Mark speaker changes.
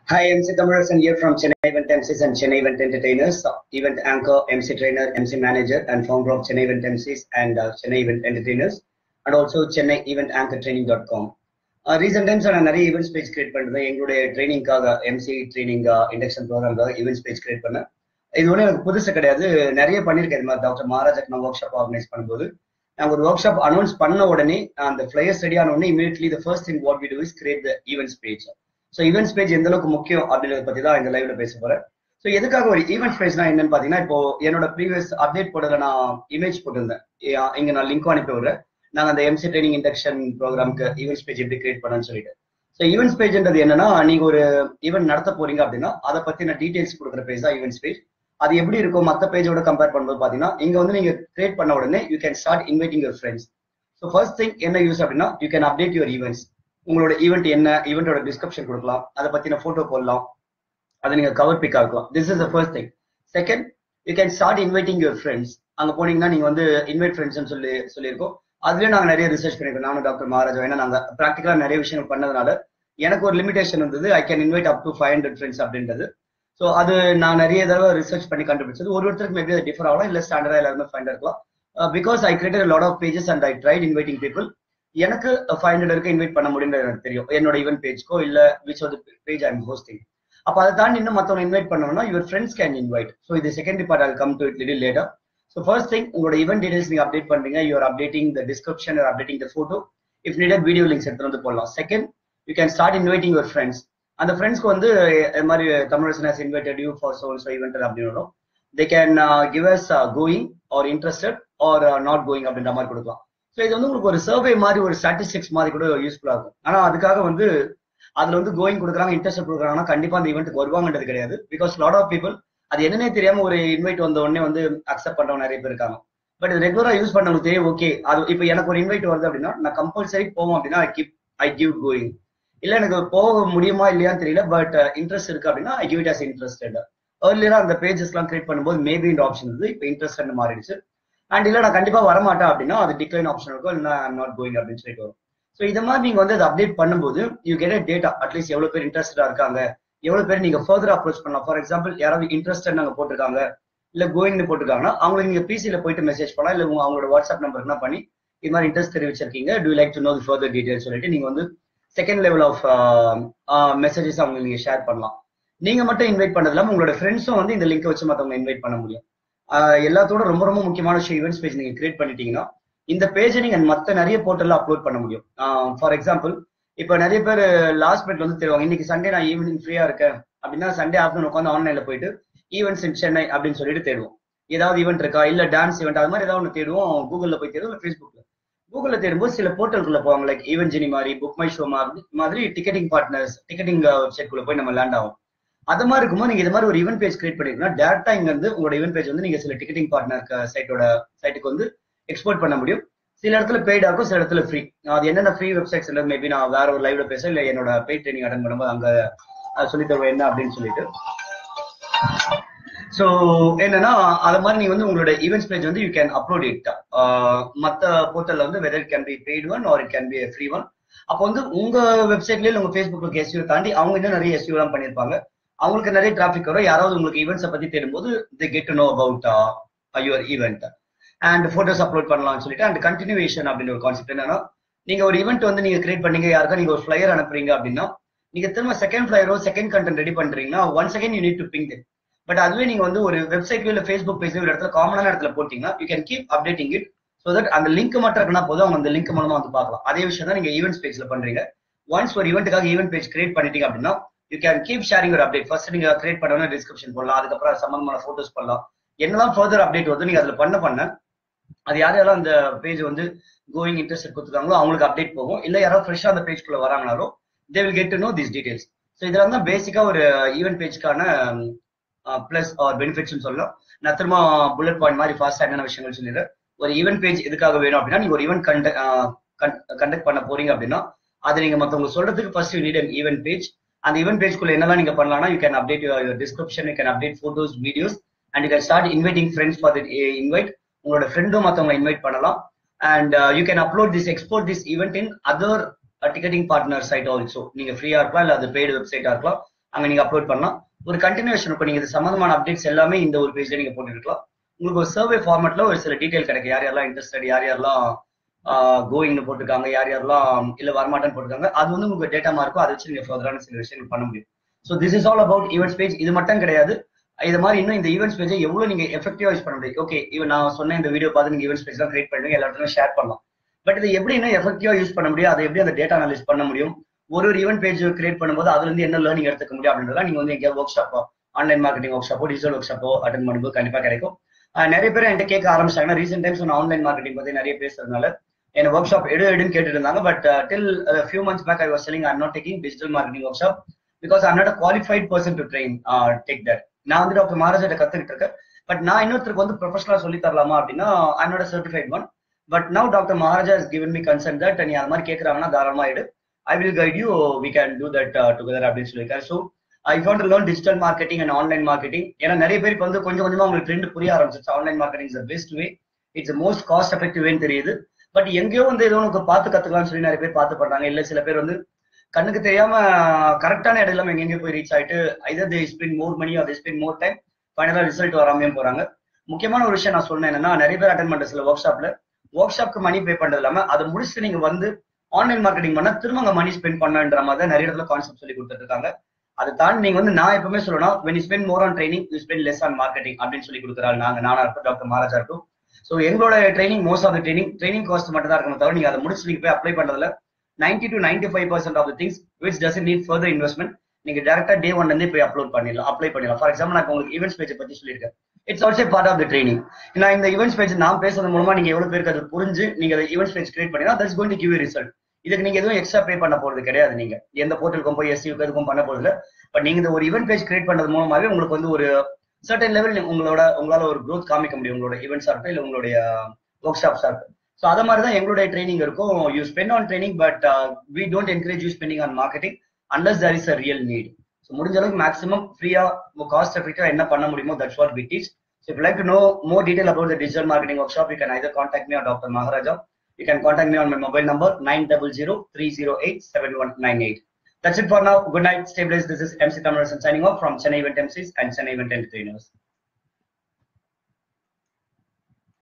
Speaker 1: Hi, MC Thamarasan here from Chennai Event MCs and Chennai Event Entertainers, event anchor, MC trainer, MC manager, and founder of Chennai Event MCs and uh, Chennai Event Entertainers, and also Chennai Event Anchor Training.com. Recent times நான் நிறைய events page create பண்ணுறேன் எங்களுடைய ட்ரைனிங்காக MC training induction ப்ரோக்ராம்காக events page create பண்ணேன் இது ஒன்றும் எனக்கு புதுசு கிடையாது நிறைய பண்ணியிருக்கேன் இது மாதிரி டாக்டர் மகாராஜாக்கு நான் ஒர்க் ஷாப் ஆர்கனைஸ் பண்ணும்போது நாங்கள் ஒரு ஒர்க் ஷாப் அனௌன்ஸ் பண்ண உடனே அந்த ஃபிளையர்ஸ் ரெடி ஆன உடனே immediately the first thing what we do is create the events page so events page எந்த அளவுக்கு முக்கியம் அப்படின்றத பத்தி தான் இந்த லைவ்ல பேச போறேன் ஸோ எதுக்காக ஒரு ஈவெண்ட்ஸ் பேஜ்னா என்னன்னு பாத்தீங்கன்னா இப்போ என்னோட ப்ரீவியஸ் அப்டேட் போட்டதுல நான் இமேஜ் போட்டிருந்தேன் ஏ- இங்க நான் லிங்க் அனுப்பி விடுறேன் நாங்க அந்த எம்சி ட்ரைனிங் இண்டக்ஷன் ப்ரோக்ராம்க்கு ஈவெண்ட்ஸ் பேஜ் எப்படி கிரியேட் பண்ணணும்னு சொல்லிட்டு ஸோ ஈவெண்ட்ஸ் பேஜ்ன்றது என்னன்னா நீங்க ஒரு ஈவெண்ட் நடத்த போறீங்க அப்படின்னா அதை பத்தின டீடைல்ஸ் கொடுக்குற பேஜ் தான் ஈவெண்ட்ஸ் பேஜ் அது எப்படி இருக்கும் மற்ற பேஜோட கம்பேர் பண்ணும்போது பாத்தீங்கன்னா இங்க வந்து நீங்க கிரியேட் பண்ண உடனே you can start inviting your friends so first thing என்ன யூஸ் அப்படின்னா you can update your events உங்களோட ஈவெண்ட் என்ன ஈவெண்டோட டிஸ்கிரிப்ஷன் கொடுக்கலாம் அதை பத்தின போட்டோ போடலாம் அதை நீங்க கவர் பிக் ஆக்கலாம் this is the first thing second you can start inviting your friends அங்க போனீங்கன்னா நீங்க வந்து இன்வைட் ஃப்ரெண்ட்ஸ் சொல்லி சொல்லியிருக்கோம் அதுலயே நாங்க நிறைய ரிசர்ச் பண்ணிருக்கோம் நானும் டாக்டர் மகாராஜா ஏன்னா நாங்க ப்ராக்டிகலா நிறைய விஷயங்கள் பண்ணதுனால எனக்கு ஒரு லிமிடேஷன் இருந்தது I can invite up to five hundred friends அப்படின்றது ஸோ அது நான் நிறைய தடவை ரிசர்ச் பண்ணி கண்டுபிடிச்சது ஒரு ஒருத்தருக்கு மேபி அது டிஃபர் ஆகலாம் இல்ல ஸ்டாண்டர்டா எல்லாருமே ஃபைண்ட் இருக்கலாம் because I created lot of pages and I tried inviting people எனக்கு ஃபைவ் ஹண்ட்ரட் வரைக்கும் இன்வைட் பண்ண முடியும்னு எனக்கு தெரியும் என்னோட ஈவென்ட் பேஜ்க்கோ இல்ல which of page I am hosting அப்ப அதை தாண்டி இன்னும் மத்தவங்க இன்வைட் பண்ணணும்னா your friends can invite so இது second part I come to it little later so first thing உங்களோட ஈவெண்ட் டீடைல்ஸ் நீங்க அப்டேட் பண்றீங்க you're updating the description you're updating the photo if needed video links எடுத்து வந்து போடலாம் second you can start inviting your friends அந்த ஃப்ரெண்ட்ஸ்க்கு வந்து இது மாதிரி Tamilarasan has invited you for so so event அப்படின்னு வரும் they can give us going or interested or not going அப்படின்ற மாதிரி கொடுக்கலாம் ஸோ இது வந்து உங்களுக்கு ஒரு சர்வே மாதிரி ஒரு ஸ்டாட்டிஸ்டிக்ஸ் மாதிரி கூட யூஸ்ஃபுல்லா இருக்கும் ஆனா அதுக்காக வந்து அதுல வந்து கோயிங் கொடுக்குறாங்க இன்ட்ரெஸ்ட் கொடுக்குறாங்கன்னா கண்டிப்பா அந்த ஈவெண்ட்டுக்கு வருவாங்கன்றது கிடையாது பிகாஸ் லாட் ஆஃப் பீப்புள் அது என்னன்னே தெரியாம ஒரு இன்வைட் வந்த உடனே வந்து அக்செப்ட் பண்றவங்க நிறைய பேர் இருக்காங்க பட் இது ரெகுலரா யூஸ் பண்ணவங்களுக்கு தெரியும் ஓகே அது இப்போ எனக்கு ஒரு இன்வைட் வருது அப்படின்னா நான் கம்பல்சரி போவோம் அப்படின்னா I give I give going இல்ல எனக்கு போக முடியுமா இல்லையான்னு தெரியல பட் இன்ட்ரெஸ்ட் இருக்கு அப்படின்னா I give it as interested ஏர்லியரா அந்த பேஜஸ் எல்லாம் கிரியேட் பண்ணும்போது மேபி இந்த ஆப்ஷன் இருந்து இப்போ இன்ட்ரெஸ்ட் மாறிடுச்சு அண்ட் இல்ல நான் கண்டிப்பா வரமாட்டேன் அப்படின்னா அது டிக்ளைன் ஆப்ஷன் இருக்கும் இல்ல ஐம் நாட் கோயிங் அப்படின்னு சொல்லிட்டு வரும் ஸோ இந்த மாதிரி நீங்க வந்து அதை அப்டேட் பண்ணும்போது யூ கெட் டேட்டா அட்லீஸ்ட் எவ்வளவு பேர் இன்ட்ரெஸ்டடா இருக்காங்க எவ்வளவு பேர் நீங்க ஃபர்தர் அப்ரோச் பண்ணலாம் ஃபார் எக்ஸாம்பிள் யாராவது இன்ட்ரெஸ்டட் நாங்க போட்டிருக்காங்க இல்ல கோயிங்னு போட்டிருக்காங்கன்னா அவங்களுக்கு நீங்க பிசில போயிட்டு மெசேஜ் பண்ணலாம் இல்ல உங்க அவங்களோட வாட்ஸ்அப் நம்பருக்கு பண்ணி இது மாதிரி இன்ட்ரெஸ்ட் தெரிவிச்சிருக்கீங்க do like to know the further details சொல்லிட்டு நீங்க வந்து செகண்ட் லெவல் ஆஃப் மெசேஜஸ் அவங்களுக்கு நீங்க ஷேர் பண்ணலாம் நீங்க மட்டும் இன்வைட் பண்ணது இல்லாம உங்களோட ஃப்ரெண்ட்ஸும் வந்து இந்த லிங்கை வச்சு மத்தவங்க இன்வைட் பண்ண முடியும் ஆஹ் எல்லாத்தோட ரொம்ப ரொம்ப முக்கியமான விஷயம் ஈவெண்ட்ஸ் பேஜ் நீங்க கிரியேட் பண்ணிட்டீங்கன்னா இந்த பேஜை நீங்க மத்த நிறைய போர்ட்டல்ல அப்லோட் பண்ண முடியும் ஃபார் எக்ஸாம்பிள் இப்போ நிறைய பேர் லாஸ்ட் மினிட் வந்து தெரிவாங்க இன்னைக்கு சண்டே நான் ஈவினிங் ஃப்ரீயா இருக்கேன் அப்படின்னா சண்டே ஆஃப்டர்நூன் உட்காந்து ஆன்லைன்ல போயிட்டு ஈவெண்ட்ஸ் இன் சென்னை அப்படின்னு சொல்லிட்டு தேடுவோம் ஏதாவது ஈவெண்ட் இருக்கா இல்ல டான்ஸ் ஈவெண்ட் அது மாதிரி ஏதாவது ஒன்று தேடுவோம் கூகுள்ல போய் தேடுவோம் ஃபேஸ்புக்ல கூகுள்ல தேடும்போது சில போர்ட்டலுக்குள்ள போவாங்க லைக் ஈவென்ட் ஜெனி மாதிரி புக் மை ஷோ மாதிரி மாதிரி டிக்கெட்டிங் பார்ட்னர்ஸ் டிக்கெட்டிங் வெப்சைட் குள்ள போய் நம்ம லேண்ட் ஆகும் அது மாதிரி இருக்கும்போது நீங்க இது மாதிரி ஒரு ஈவெண்ட் பேஜ் கிரியேட் பண்ணிருக்கீங்கன்னா டேரக்டா இங்க இருந்து உங்களோட ஈவெண்ட் பேஜ் வந்து நீங்க சில டிக்கெட்டிங் பார்ட்னர் சைட்டோட சைட்டுக்கு வந்து எக்ஸ்போர்ட் பண்ண முடியும் சில இடத்துல பெய்டா இருக்கும் சில இடத்துல ஃப்ரீ அது என்னென்ன ஃப்ரீ வெப்சைட்ஸ் இல்லை மேபி நான் வேற ஒரு லைவ்ல பேச இல்ல என்னோட பெய்ட் ட்ரைனிங் அட்டன் பண்ணும்போது அங்க அஹ், சொல்லி தருவேன் என்ன அப்படின்னு சொல்லிட்டு ஸோ என்னன்னா அது மாதிரி நீங்க வந்து உங்களோட ஈவெண்ட்ஸ் பேஜ் வந்து யூ கேன் அப்லோட் இட் மத்த போர்ட்டல்ல வந்து whether it can be paid one or it can be free one அப்போ வந்து உங்க வெப்சைட்லயே உங்க ஃபேஸ்புக் எஸ்யூ தாண்டி அவங்க இன்னும் நிறைய எஸ்யூ எல்லாம் பண்ணிருப்பாங்க அவங்களுக்கு நிறைய டிராஃபிக் வரும் யாராவது உங்களுக்கு ஈவெண்ட்ஸை பத்தி தேடும்போது they get to know about your event and photos upload பண்ணலாம்னு சொல்லிட்டு அண்ட் கண்டினியூவேஷன் அப்படின்னு ஒரு கான்செப்ட் என்னன்னா நீங்க ஒரு ஈவெண்ட் வந்து நீங்க கிரியேட் பண்ணீங்க யாருக்கா நீங்க ஒரு ஃபிளையர் அனுப்புறீங்க அப்படின்னா நீங்க திரும்ப செகண்ட் ஃபிளையரோ செகண்ட் கண்டென்ட் ரெடி பண்றீங்கன்னா one second you need to ping it but அதுவே நீங்க வந்து ஒரு வெப்சைட்லயோ இல்ல ஃபேஸ்புக் பேஜ்லயோ ஒரு இடத்துல காமனான இடத்துல போட்டீங்கன்னா you can keep updating it so that அந்த லிங்க் மட்டும் இருக்குன்னா போதும் அவங்க அந்த லிங்க் மூலமா வந்து பார்க்கலாம் அதே விஷயம் தான் நீங்க ஈவெண்ட்ஸ் பேஜ்ல பண்றீங்க ஒன்ஸ் ஒரு ஈவெண்ட்டுக்காக ஈவெண்ட் பேஜ் கிரியேட் பண்ணிட்டீங்க அப்படின்னா யூ கேன் கீப் ஷேரிங் ஒரு அப்டேட் ஃபர்ஸ்ட் நீங்க கிரியேட் பண்ணணும் டிஸ்கிரிப்ஷன் போடலாம் அதுக்கப்புறம் அது சம்பந்தமான போட்டோஸ் பண்ணலாம் என்னெல்லாம் ஃபர்தர் அப்டேட் வந்து நீங்க அதுல பண்ண பண்ண அது யார் யாரும் அந்த பேஜ் வந்து கோயிங் இன்ட்ரெஸ்ட் கொடுத்துருக்காங்களோ அவங்களுக்கு அப்டேட் போகும் இல்ல யாராவது ஃப்ரெஷ்ஷா அந்த பேஜ்குள்ள வராங்கனாலும் they will get to know this details so இதெல்லாம் தான் பேசிக்கா ஒரு ஈவெண்ட் பேஜ்க்கான பிளஸ் ஆர் பெனிஃபிட்ஸ் சொல்லலாம் நான் திரும்ப புல்லட் பாயிண்ட் மாதிரி ஃபாஸ்டா என்னென்ன விஷயங்கள் சொல்லிடுறேன் ஒரு ஈவெண்ட் பேஜ் எதுக்காக வேணும் அப்படின்னா நீங்க ஒரு ஈவெண்ட் கண்டக்ட் பண்ண போறீங்க அப்படின்னா அது நீங்க மத்தவங்க சொல்றதுக்கு first you need an event page அந்த ஈவெண்ட் பேஜ்க்குள்ள என்னெல்லாம் நீங்க பண்ணலாம்னா you can update your description you can update photos videos and you can start inviting friends for that invite உங்களோட ஃப்ரெண்டும் மத்தவங்க இன்வைட் பண்ணலாம் and you can upload this export this event in other ticketing partner side also நீங்க ஃப்ரீயா இருக்கலாம் இல்ல அது paid வெப்சைட்டா இருக்கலாம் அங்க நீங்க அப்லோட் பண்ணலாம் ஒரு கண்டினியூஷன் இருக்கும் நீங்க இது சம்பந்தமான அப்டேட்ஸ் எல்லாமே இந்த ஒரு பேஜ்ல நீங்க போட்டுருக்கலாம் உங்களுக்கு ஒரு சர்வே ஃபார்மேட்ல ஒரு சில டீடைல் கிடைக்கும் யார் யாரெல்லாம் இன்ட்ரெஸ்டட் யார் யாரெல்லாம் கோயிங்னு போட்டிருக்காங்க யார் யாரெல்லாம் இல்ல வரமாட்டேன்னு போட்டிருக்காங்க அது வந்து உங்களுக்கு டேட்டாமா இருக்கும் அதை வச்சு நீங்க ஃபர்தரான சில விஷயங்கள் பண்ண முடியும் so this is all about events page இது மட்டும் கிடையாது இது மாதிரி இன்னும் இந்த ஈவெண்ட்ஸ் பேஜை எவ்வளவு நீங்க எஃபெக்டிவா யூஸ் பண்ண முடியும் ஓகே இவன் நான் சொன்ன இந்த வீடியோ பார்த்து நீங்க ஈவெண்ட்ஸ் பேஜ் தான் கிரியேட் பண்ணுங்க எல்லா இடத்துலையும் ஷேர் பண்ணலாம் பட் இது எப்படி இன்னும் எஃபெக்டிவா யூஸ் பண்ண முடியும் அதை எப்படி அந்த டேட்டா அனலைஸ் பண்ண முடியும் ஒரு ஒரு ஈவெண்ட் பேஜ் கிரியேட் பண்ணும்போது அதுல இருந்து என்ன லேர்னிங் எடுத்துக்க முடியும் அப்படின்றத நீங்க வந்து எங்கேயாவது ஒர்க் ஷாப்போ ஆன்லைன் மார்க்கெட்டிங் ஒர்க் ஷாப்போ டிஜிட்டல் ஒர்க் ஷாப்போ அட்டன் பண்ணும்போது கண்டிப்பா கிடைக்கும் நிறைய பேர் என்கிட்ட கேட்க ஆரம்பிச்சாங்கன்னா ரீசென்ட் டைம்ஸ் நான் ஆன்லைன் மார்க்கெட்டிங் பத்தி நிறைய பேசுறதுனால என்ன ஒர்க் ஷாப் எடு எடுன்னு கேட்டுட்டு இருந்தாங்க but till few months back I was telling I'm not taking digital marketing work shop because I'm not qualified person to train take that நான் வந்து டாக்டர் மகாராஜா கத்துக்கிட்டு இருக்கேன் பட் நான் இன்னொருத்தருக்கு வந்து ப்ரொஃபஷனலா சொல்லி தரலாமா அப்படின்னா I'm not certified one but now doctor Maharaja is given me concern that நீ அது மாதிரி கேட்கறாங்கன்னா தாராளமா எடு I will guide you we can do that together அப்படின்னு சொல்லியிருக்காரு so I want to learn digital marketing and online marketing ஏன்னா நிறைய பேருக்கு வந்து கொஞ்சம் கொஞ்சமா உங்களுக்கு ட்ரெண்ட் புரிய ஆரம்பிச்சிச்சு online marketing is best way it's most cost effective வேன்னு தெரியுது பட் எங்கேயோ வந்து ஏதோ உனக்கு பார்த்து கத்துக்கலாம்னு சொல்லி நிறைய பேர் பார்த்து பண்றாங்க இல்ல சில பேர் வந்து கண்ணுக்கு தெரியாம கரெக்டான இடம் இல்லாம எங்கெங்க போய் ரீச் ஆயிட்டு either they spend more money or they spend more time ஃபைனலா ரிசல்ட் வராமையும் போறாங்க முக்கியமான ஒரு விஷயம் நான் சொன்னேன் என்னன்னா நிறைய பேர் அட்டன் பண்ற சில ஒர்க் ஷாப்ல ஒர்க் ஷாப்க்கு மணி பே பண்றது இல்லாம அதை முடிச்சுட்டு நீங்க வந்து ஆன்லைன் மார்க்கெட்டிங் பண்ணா திரும்ப அங்க மணி ஸ்பெண்ட் பண்ணன்ற மாதிரி தான் நிறைய இடத்துல கான்செப்ட் சொல்லி கொடுத்துட்டு இருக்காங்க அதை தாண்டி நீங்க வந்து நான் எப்பவுமே சொல்லணும் when you spend more on training you spend less on marketing அப்படின்னு சொல்லி கொடுக்குறாங்க நாங்க நானா இருக்கட்டும் டாக்டர் மகாராஜா இருக்கும் ஸோ எங்களோட training most of the training training cost மட்டும் தான் இருக்கணும் தவிர நீங்க அதை முடிச்சு நீங்க போய் அப்ளை பண்றதுல ninety to ninety five percent of things which doesn't need further investment நீங்க டேரக்டா டே ஒன்ல இருந்தே போய் அப்லோட் பண்ணிடலாம் அப்ளை பண்ணிடலாம் ஃபார் எக்ஸாம்பிள் நான் உங்களுக்கு ஈவெண்ட்ஸ் பேஜ் பத்தி சொல்லியிருக்கேன் it's also part of the training நான் இந்த ஈவெண்ட்ஸ் பேஜ் நான் பேசுறது மூலமா நீங்க எவ்வளவு பேருக்கு அது புரிஞ்சு நீங்க அதை ஈவெண்ட்ஸ் பேஜ் கிரியேட் பண்ணினா that's going to give result இதுக்கு நீங்க எதுவும் எக்ஸ்ட்ரா பே பண்ண போறது கிடையாது நீங்க எந்த போர்ட்டலுக்கும் போய் எஸ்சிக்கு எதுக்கும் பண்ண போறது பட் நீங்க இந்த ஒரு ஈவெண்ட் பேஜ் கிரியேட் பண்றது மூலமாவே உங்களுக்கு வந்து ஒரு சர்டன் லெவல் உங்களோட உங்களால ஒரு க்ரோத் காமிக்க முடியும் உங்களோட ஈவெண்ட்ஸா இருக்கட்டும் இல்ல உங்களுடைய ஒர்க் ஷாப்ஸா இருக்கும் ஸோ அதை மாதிரி தான் எங்களுடைய ட்ரைனிங் இருக்கும் you spend on training but we don't encourage you spending on marketing unless there is a real need so முடிஞ்ச அளவுக்கு மேக்ஸிமம் ஃப்ரீயா காஸ்ட் எஃபெக்டிவா என்ன பண்ண முடியுமோ that's what we teach So if you'd like to know more detail about the digital marketing workshop, you can either contact me or Dr. Maharaja. You can contact me on my mobile number 900-308-7198. That's it for now. Good night. Stay blessed. This is MC Thamarasan signing off from Chennai Event MCs and Chennai Event Entertainers.